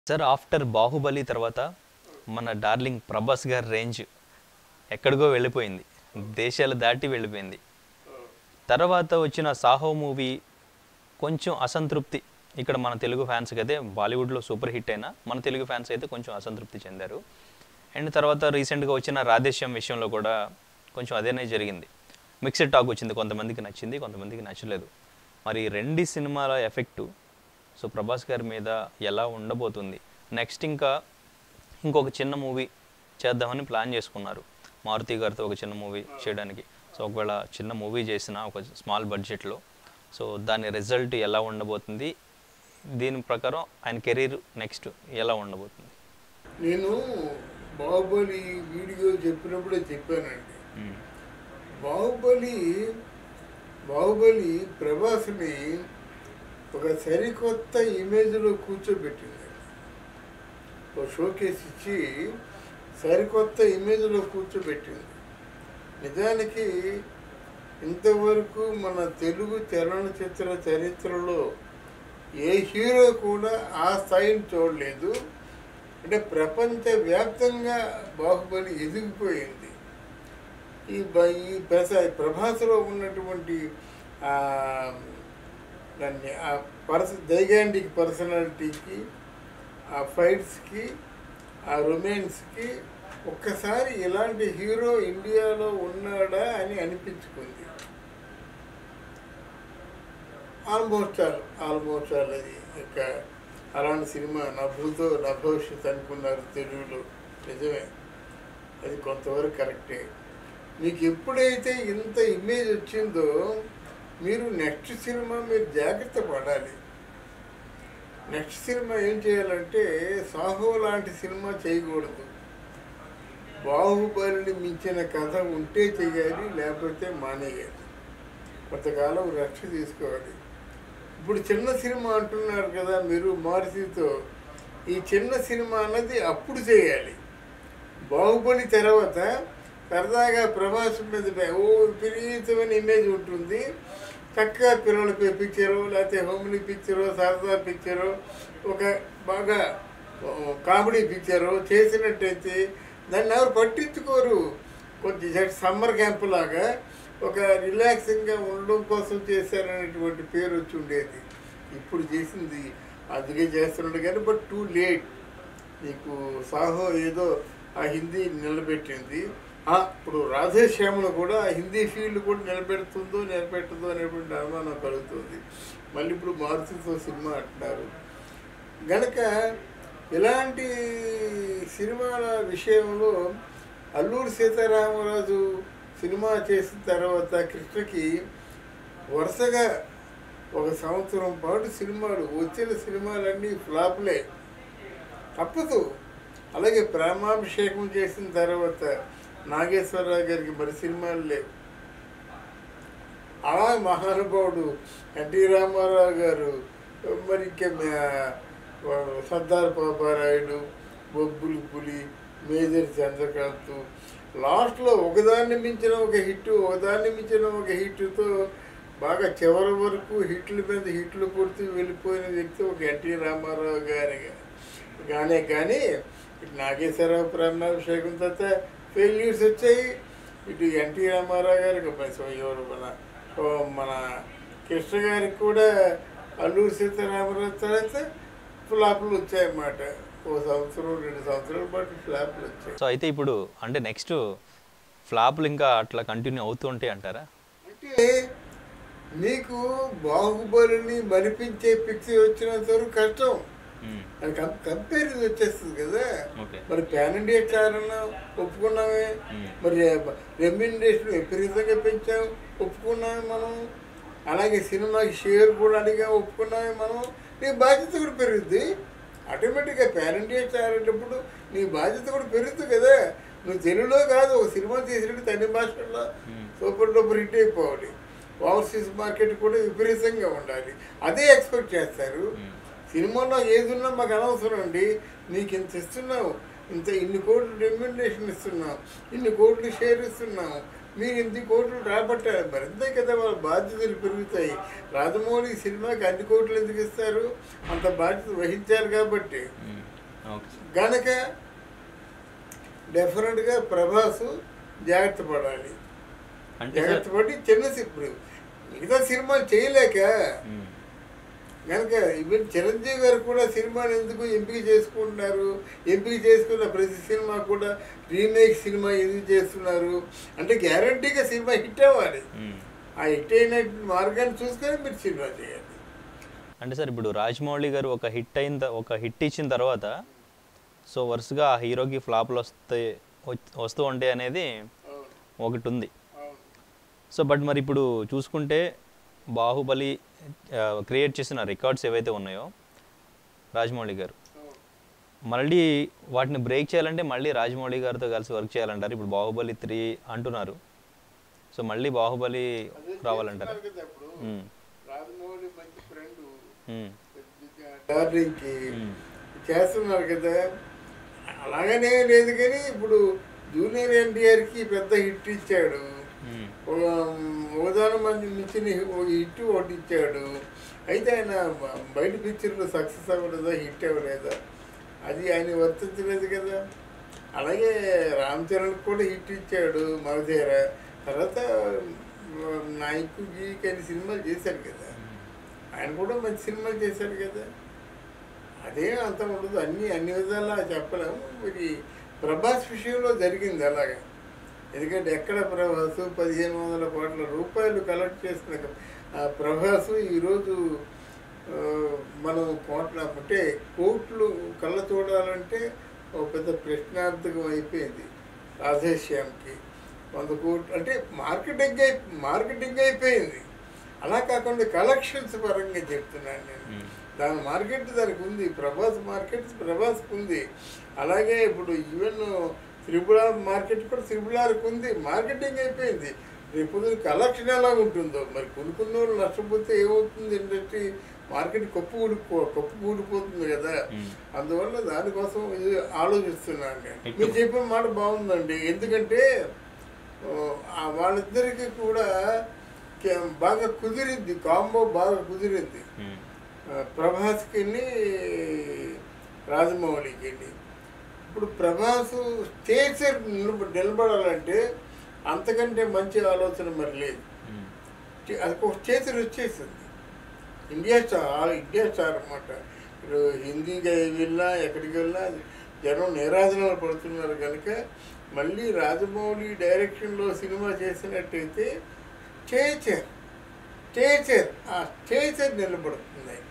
Sir after Baahubali తర్వాత మన darling Prabhas గారి రేంజ్ ఎక్కడికో వెళ్ళిపోయింది దేశాలు దాటి వెళ్ళిపోయింది తర్వాత వచ్చిన సాహో మూవీ కొంచెం అసంతృప్తి ఇక్కడ మన తెలుగు ఫ్యాన్స్కి అయితే బాలీవుడ్లో సూపర్ హిట్ అయినా మన తెలుగు ఫ్యాన్స్ అయితే కొంచెం అసంతృప్తి చెందారు అండ్ తర్వాత రీసెంట్గా వచ్చిన రాధేశ్యం విషయంలో కూడా కొంచెం అదేనే జరిగింది మిక్స్డ్ టాక్ వచ్చింది కొంతమందికి నచ్చింది కొంతమందికి నచ్చలేదు మరి రెండు సినిమాల ఎఫెక్టు సో ప్రభాస్ గారి మీద ఎలా ఉండబోతుంది నెక్స్ట్ ఇంకా ఇంకొక చిన్న మూవీ చేద్దామని ప్లాన్ చేసుకున్నారు మారుతి గారితో ఒక చిన్న మూవీ చేయడానికి సో ఒకవేళ చిన్న మూవీ చేసిన ఒక స్మాల్ బడ్జెట్లో సో దాని రిజల్ట్ ఎలా ఉండబోతుంది దీని ప్రకారం ఆయన కెరీర్ నెక్స్ట్ ఎలా ఉండబోతుంది నేను బాహుబలి వీడియో చెప్పినప్పుడే చెప్పానండి బాహుబలి బాహుబలి ప్రభాస్ని ఒక సరికొత్త ఇమేజ్లో కూర్చోబెట్టింది ఒక షోకేస్ ఇచ్చి సరికొత్త ఇమేజ్లో కూర్చోబెట్టింది నిజానికి ఇంతవరకు మన తెలుగు చలనచిత్ర చరిత్రలో ఏ హీరో కూడా ఆ స్థాయిని చూడలేదు అంటే ప్రపంచ వ్యాప్తంగా బాహుబలి ఎదిగిపోయింది ఈ బ- ఈ ప్రస ప్రభాస్లో ఉన్నటువంటి ఆ, దాన్ని ఆ పర్స జైగాంటిక్ పర్సనాలిటీకి ఆ ఫైట్స్కి ఆ రొమాన్స్కి ఒక్కసారి ఇలాంటి హీరో ఇండియాలో ఉన్నాడా అని అనిపించుకుంది ఆల్మోస్ట్ ఆల్ ఆల్మోస్ట్ ఆల్ అది ఇక అలాంటి సినిమా నా భూతో నా భవిష్యత్ అనుకున్నారు తెలుగులో నిజమే అది కొంతవరకు కరెక్టే మీకు ఎప్పుడైతే ఇంత ఇమేజ్ వచ్చిందో మీరు నెక్స్ట్ సినిమా మీరు జాగ్రత్త పడాలి నెక్స్ట్ సినిమా ఏం చేయాలంటే సాహో లాంటి సినిమా చేయకూడదు బాహుబలిని మించిన కథ ఉంటే చేయాలి లేకపోతే మానేయాలి కొంతకాలం రక్ష తీసుకోవాలి ఇప్పుడు చిన్న సినిమా అంటున్నారు కదా మీరు మారుతితో ఈ చిన్న సినిమా అన్నది అప్పుడు చేయాలి బాహుబలి తర్వాత సరదాగా ప్రభాస్ మీద పే- ఓ విపరీతమైన ఇమేజ్ ఉంటుంది చక్కగా పిల్లల పిక్చరు లేకపోతే హోమ్లీ పిక్చరు సరదా పిక్చరు ఒక బాగా ఓ, కామెడీ పిక్చరు చేసినట్టయితే దాన్ని ఎవరు పట్టించుకోరు కొంచెం సమ్మర్ క్యాంప్ లాగా ఒక రిలాక్సింగ్గా ఉండడం కోసం చేశారనేటువంటి పేరు వచ్చి ఉండేది ఇప్పుడు చేసింది అందుకే చేస్తున్నాడు కానీ బట్ టూ లేట్ నీకు సాహో ఏదో ఆ హిందీ నిలబెట్టింది ఆ, ఇప్పుడు రాధేశ్యామను కూడా ఆ హిందీ ఫీల్డ్ కూడా నిలబెడుతుందో నిలబెట్టదో అనేటువంటి అనుమానం కలుగుతుంది మళ్ళీ ఇప్పుడు మారుతితో సినిమా అంటున్నారు గనక ఇలాంటి సినిమాల విషయంలో అల్లూరి సీతారామరాజు సినిమా చేసిన తర్వాత కృష్ణకి వరుసగా ఒక సంవత్సరం పాటు సినిమాలు వచ్చిన సినిమాలన్నీ ఫ్లాప్లే తప్పదు అలాగే ప్రేమాభిషేకం చేసిన తర్వాత నాగేశ్వరరావు గారికి మరి సినిమాలు లేవు అలా మహానుభావుడు ఎన్టీ రామారావు గారు మరి ఇంకా మే- సర్దార్ పాపారాయుడు బొబ్బులి పులి మేజర్ చంద్రకాంత్ లాస్ట్లో ఒకదాన్ని మించిన ఒక హిట్ ఒకదాన్ని మించిన ఒక హిట్తో బాగా చివరి వరకు హిట్ల మీద హిట్లు కొడుతూ వెళ్ళిపోయిన వ్యక్తి ఒక ఎన్టీ రామారావు గారి గానే కానీ ఇటు నాగేశ్వరరావు ప్రేమాభిషేకం తర్వాత ఫెయిల్యూర్స్ వచ్చాయి ఇటు ఎన్టీ రామారావు గారికి మరి సో ఎవరు మన సో మన కృష్ణ గారికి కూడా అల్లూరి సీతారామరావు తర్వాత ఫ్లాపులు వచ్చాయన్నమాట ఓ సంవత్సరం రెండు సంవత్సరాల పాటు ఫ్లాపులు వచ్చాయి సో అయితే ఇప్పుడు అంటే నెక్స్ట్ ఫ్లాప్లు ఇంకా అట్లా కంటిన్యూ అవుతూ ఉంటాయి అంటారా అంటే నీకు బాహుబలిని మరిపించే పిక్చర్ వచ్చినంత వరకు కష్టం మ్మ్. అది కం కంపేరిజన్ వచ్చేస్తుంది కదా ఓకే మరి ప్యాన్ ఇండియా కారణం ఒప్పుకున్నామే మ్మ్. మరి రెమ్యునరేషన్ విపరీతంగా పెంచాం ఒప్పుకున్నామే మనం అలాగే సినిమాకి షేర్ కూడా అడిగా ఒప్పుకున్నామే మనం నీ బాధ్యత కూడా పెరుగుద్ది ఆటోమేటిక్గా ప్యాన్ ఇండియా చేరేటప్పుడు నీ బాధ్యత కూడా పెరుగుతుంది కదా నువ్వు తెలుగులో కాదు ఒక సినిమా తీసినట్టు అన్ని భాషల్లో మ్మ్. సూపర్ డూపర్ హిట్ అయిపోవాలి ఓవర్సీస్ మార్కెట్ కూడా విపరీతంగా ఉండాలి అదే ఎక్స్పెక్ట్ చేస్తారు మ్మ్. సినిమాలో ఏది ఉన్నా మాకు అనవసరం అండి నీకు ఇంత ఇస్తున్నావు ఇంత ఇన్ని కోట్లు రెమ్యునరేషన్ ఇస్తున్నాం ఇన్ని కోట్లు షేర్ ఇస్తున్నాం మీరు ఇన్ని కోట్లు రాబట్టారు మరి అంతే కదా వాళ్ళ బాధ్యతలు పెరుగుతాయి రాజమౌళి సినిమాకి అన్ని కోట్లు ఎందుకు ఇస్తారు అంత బాధ్యత వహించారు కాబట్టి మ్మ్. ఓకే సార్ గనక డెఫినెట్గా ప్రభాస్ జాగ్రత్త పడాలి అంటే సార్ జాగ్రత్త పడి చిన్న సి- ఇప్పుడు మిగతా సినిమాలు చేయలేక మ్మ్. కనుక ఈవెన్ చిరంజీవి గారు కూడా సినిమాని ఎందుకు ఎంపిక చేసుకుంటున్నారు ఎంపిక చేసుకున్న ప్రతి సినిమా కూడా రీమేక్ సినిమా ఎందుకు చేస్తున్నారు అంటే గ్యారంటీగా సినిమా హిట్ అవ్వాలి మ్మ్. ఆ హిట్ అయిన మార్గాన్ని చూసుకొని మీరు సినిమా చేయాలి అంటే సార్ ఇప్పుడు రాజమౌళి గారు ఒక హిట్ అయిన త- ఒక హిట్ ఇచ్చిన తర్వాత సో వరుసగా ఆ హీరోకి ఫ్లాప్లు వస్తాయి వచ్- వస్తూ ఉంటాయి అనేది అవును ఒకటి ఉంది అవును సో బట్ మరి ఇప్పుడు చూసుకుంటే బాహుబలి క్రియేట్ చేసిన రికార్డ్స్ ఏవైతే ఉన్నాయో రాజమౌళి గారు అవును మళ్ళీ వాటిని బ్రేక్ చేయాలంటే మళ్ళీ రాజమౌళి గారితో కలిసి వర్క్ చేయాలంటారు ఇప్పుడు బాహుబలి త్రీ అంటున్నారు సో మళ్ళీ బాహుబలి అదే రావాలంటారు చేస్తున్నారు కదా ఇప్పుడు మ్మ్. రాజమౌళి మంచి ఫ్రెండ్ మ్మ్. డార్లింగ్కి మ్మ్. చేస్తున్నారు కదా అలాగనే లేదు కానీ ఇప్పుడు జూనియర్ ఎన్టీఆర్కి పెద్ద హిట్ ఇచ్చాడు మ్మ్. ఓదాన మంది మించిన ఒక హిట్ ఒకటి ఇచ్చాడు అయితే ఆయన బ- బయట పిక్చర్లో సక్సెస్ అవ్వలేదా హిట్ అవ్వలేదా అది ఆయన వర్తించలేదు కదా అలాగే రామ్ చరణ్ కూడా హిట్ ఇచ్చాడు మగధీర తర్వాత నాయకు గీక్ అని సినిమాలు చేశాడు కదా ఆయన కూడా మంచి సినిమాలు చేశాడు కదా అదే అంత ఉండదు అన్ని అన్ని విధాలా చెప్పలేము మరి ప్రభాస్ విషయంలో జరిగింది అలాగా ఎందుకంటే ఎక్కడ ప్రభాస్ పదిహేను వందల కోట్ల రూపాయలు కలెక్ట్ చేసిన ఆ ప్రభాస్ ఈరోజు ఆ, మనం కోట్ల అంటే కోట్లు కళ్ళ చూడాలంటే ఒక పెద్ద ప్రశ్నార్థకం అయిపోయింది రాధేశ్యామ్కి వంద కోట్లు అంటే మార్కెటింగ్ అయి మార్కెటింగ్ అయిపోయింది అలా కాకుండా కలెక్షన్స్ పరంగా చెప్తున్నాను నేను మ్మ్. దాని మార్కెట్ దానికి ఉంది ప్రభాస్ మార్కెట్ ప్రభాస్కి ఉంది అలాగే ఇప్పుడు ఈవెన్ త్రిపుల మార్కెట్ కూడా త్రిపులార్కి ఉంది మార్కెటింగ్ అయిపోయింది రేపు కలెక్షన్ ఎలా ఉంటుందో మరి కొనుక్కున్న వాళ్ళు నష్టపోతే ఏమవుతుంది ఇండస్ట్రీ మార్కెట్ కప్పు ఊడిపో కప్పు ఊడిపోతుంది కదా మ్మ్. అందువల్ల దానికోసం ఇది ఆలోచిస్తున్నాను నేను ఇటు- మీరు చెప్పిన మాట బాగుందండి ఎందుకంటే ఓ, ఆ వాళ్ళిద్దరికి కూడా కే- బాగా కుదిరింది కాంబో బాగా కుదిరింది మ్మ్. ఆ, ప్రభాస్కి రాజమౌళికి ఇప్పుడు ప్రభాస్ స్టేజ్ నిలబ నిలబడాలంటే అంతకంటే మంచి ఆలోచన మరి లేదు మ్మ్. అది ఒక స్టేచర్ వచ్చేసింది ఇండియా స్టార్ ఇండియా స్టార్ అనమాట ఇప్పుడు హిందీగా వెళ్ళినా ఎక్కడికి వెళ్ళినా జనం నిరాధనలు పడుతున్నారు కనుక మళ్ళీ రాజమౌళి డైరెక్షన్లో సినిమా చేసినట్టయితే స్టేచర్ స్టేచర్ ఆ స్టేచర్ నిలబడుతుంది